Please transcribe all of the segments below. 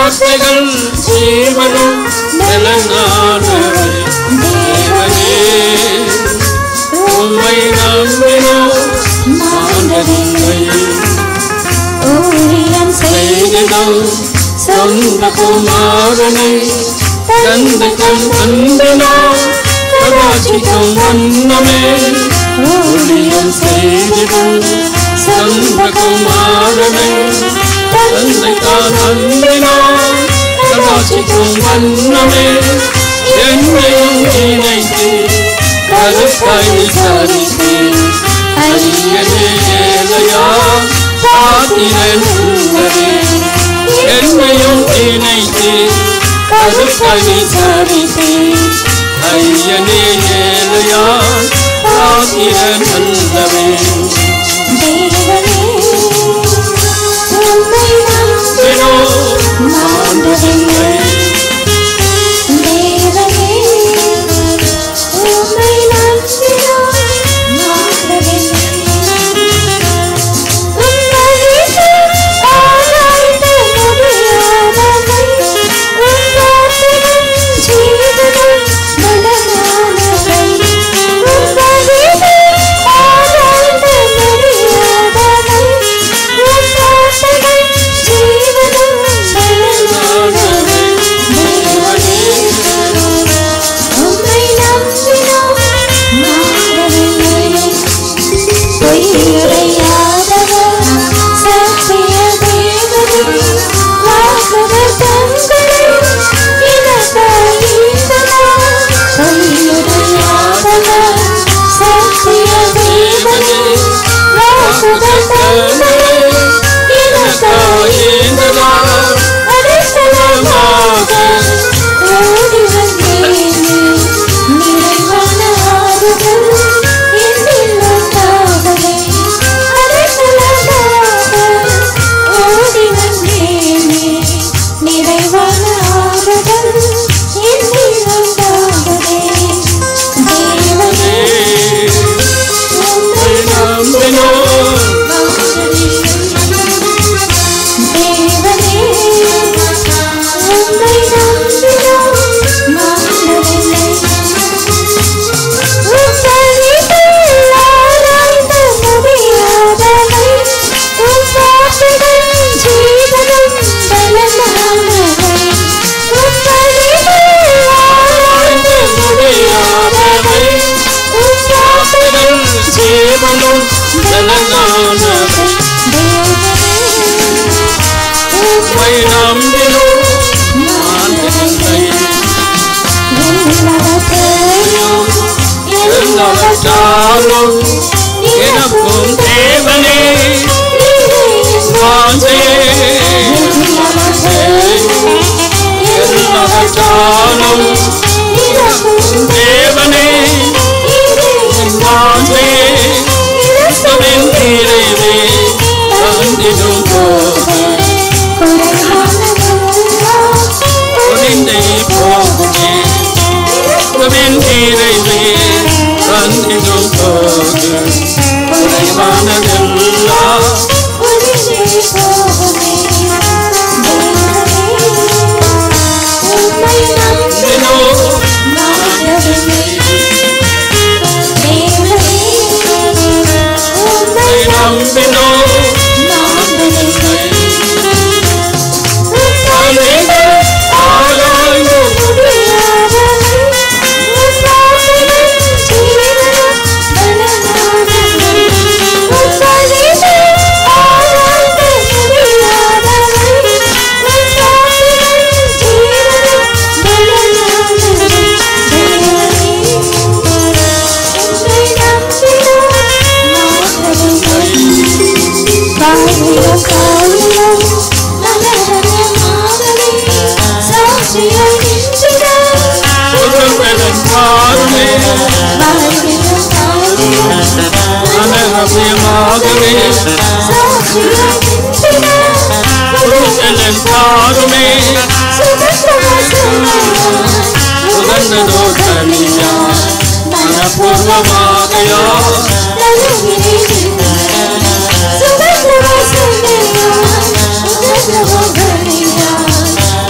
வார்த்தைகள் ஜீவனும் பலனானவை தேவனே உம்மை நம்பினோம் மாண்டதில்லை ஊழியம் செய்திடும் சொந்த குமாரனை தந்தை தன் அன்பினால் கடாட்சிக்கும் வண்ணமே ஊழியம் செய்திடும் சொந்த குமாரனை தந்தை தான் அன்பினால் கடாட்சிக்கும் வண்ணமே என்னையும் இணைத்து கருத்தாய் விசாரித்து ஐயனே ஏழையா பாத்திரன் உள்ளதே என்னையும் இணைத்து கருத்தாய் விசாரித்து ஐயனே ஏழையா பாத்திரன் அல்லவே தேவனே உம்மை தினோ மாண்டதில்லை தேவனே உம்மை நம்பினோம் மாற்றவில்லை உம்மையிட்டு ஆராய்ந்து முடியாதவை உம் வார்த்தைகள் ஜீவனும் பலமானவை உம்மையிட்டு ஆராய்ந்து முடியாதவை உம் வார்த்தைகள் ஜீவனும் பலமானவை தேவனே உம்மை நம்பினோம் மாறவில்லை பொய்யுரையாதவர் சத்திய தேவனே வாக்குதத்தங்களை எனக்காய் ஈந்தவர் பொய்யுரையாதவர் சத்திய தேவனே வாக்குதத்தங்களை எனக்காய் ஈந்தவர் அடைக்கலமாக ஓடி வந்தேனே நிறைவான ஆறுதல் என்னில் உண்டாகவே அடைக்கலமாக ஓடி வந்தேனே நிறைவான ஆறுதல் என்னில் உண்டாகவே தேவனே உம்மை நம்பினோம் தேவனே உம்மை நம்பினோம் மாறவில்லை உம்மையில் ஆராய்ந்து முடியாதவை உம் வார்த்தைகள் ஜீவனும் பலமானவை உம்மையில் ஆராய்ந்து முடியாதவை உம் வார்த்தைகள் ஜீவனும் பலனானவை உம்மை நம்பினோம் மாண்டதில்லை எல்லாவற்றாலும் எனக்கும் தேவனே வாஞ்சையே எல்லாவற்றாலும் தேவனே வாஞ்சையே கிறிஸ்துவின் நிறைவே வந்திடும் போது ஒளிந்தே போகுமே கிறிஸ்துவின் நிறைவே வந்திடும் போது குறைவானதெல்லாம் தினோ உம்மை நம்பினோ அநேகர் ஆராய்ந்து புதுப்பெரும் காருமே அனரபியமாகவே புதுப்பெரும் காருமே சுகந்ததோ தனியா மனப்பூர்வமாகையா சுகந்திரவாசனையா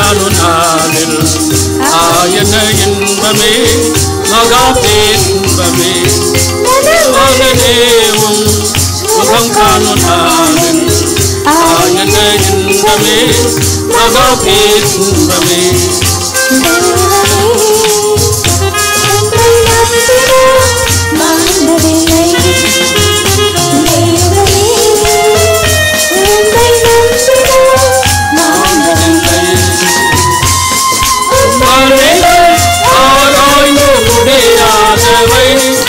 காணும் நாளில் ஆயன இன்பமே மகா பேன்பமே மகனே உன் முகம் காணும் நாளில் ஆயன இன்பமே மகா பேன்பமே ஆராய்ந்து முடியாதவை